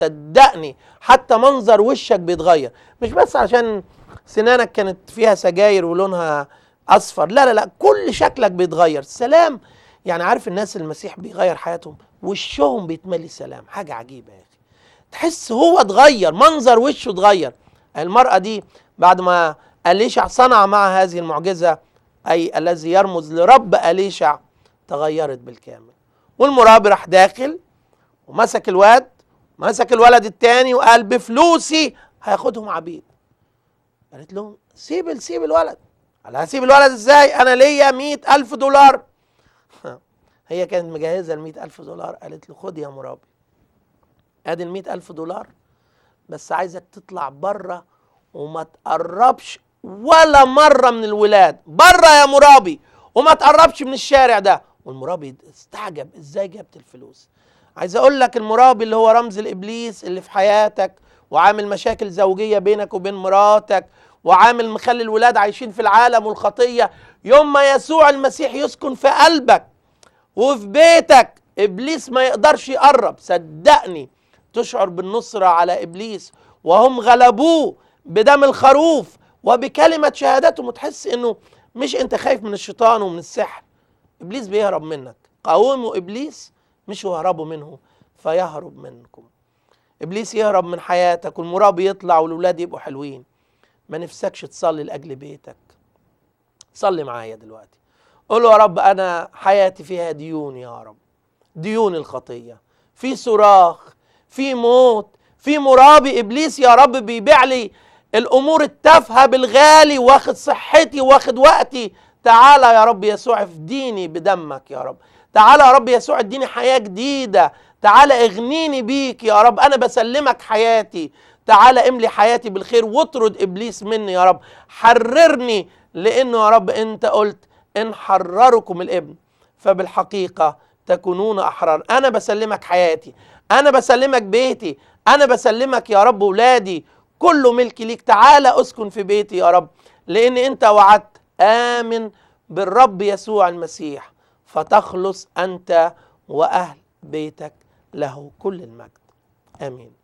صدقني حتى منظر وشك بيتغير مش بس عشان سنانك كانت فيها سجاير ولونها اصفر لا لا لا كل شكلك بيتغير سلام يعني عارف الناس المسيح بيغير حياتهم وشهم بيتملي سلام حاجه عجيبه يا اخي تحس هو اتغير منظر وشه اتغير المرأة دي بعد ما أليشع صنع مع هذه المعجزة أي الذي يرمز لرب أليشع تغيرت بالكامل والمرابي راح داخل ومسك الواد مسك الولد التاني وقال بفلوسي هياخدهم عبيد قالت لهم سيب سيب الولد قال هسيب الولد ازاي انا ليا مئة ألف دولار هي كانت مجهزة المئة ألف دولار قالت له خد يا مرابي ادي المئة ألف دولار بس عايزك تطلع بره وما تقربش ولا مرة من الولاد بره يا مرابي وما تقربش من الشارع ده والمرابي استعجب ازاي جبت الفلوس عايز اقول لك المرابي اللي هو رمز الابليس اللي في حياتك وعامل مشاكل زوجيه بينك وبين مراتك وعامل مخلي الولاد عايشين في العالم والخطيه يوم ما يسوع المسيح يسكن في قلبك وفي بيتك ابليس ما يقدرش يقرب صدقني تشعر بالنصره على ابليس وهم غلبوه بدم الخروف وبكلمه شهادتهم وتحس انه مش انت خايف من الشيطان ومن السحر ابليس بيهرب منك قاوموا ابليس مش يهربوا منه فيهرب منكم ابليس يهرب من حياتك والمرابي يطلع والولاد يبقوا حلوين ما نفسكش تصلي لاجل بيتك صلي معايا دلوقتي قول له يا رب انا حياتي فيها ديون يا رب ديون الخطيه في صراخ في موت في مرابي ابليس يا رب بيبيع لي الامور التافهه بالغالي واخد صحتي واخد وقتي تعالى يا رب يسوع افديني بدمك يا رب تعالى يا رب يسوع اديني حياه جديده تعالى اغنيني بيك يا رب انا بسلمك حياتي تعالى املي حياتي بالخير واطرد ابليس مني يا رب حررني لانه يا رب انت قلت ان حرركم الابن فبالحقيقه تكونون احرار انا بسلمك حياتي انا بسلمك بيتي انا بسلمك يا رب ولادي كله ملك ليك تعالى اسكن في بيتي يا رب لان انت وعدت امن بالرب يسوع المسيح فتخلص انت واهل بيتك له كل المجد امين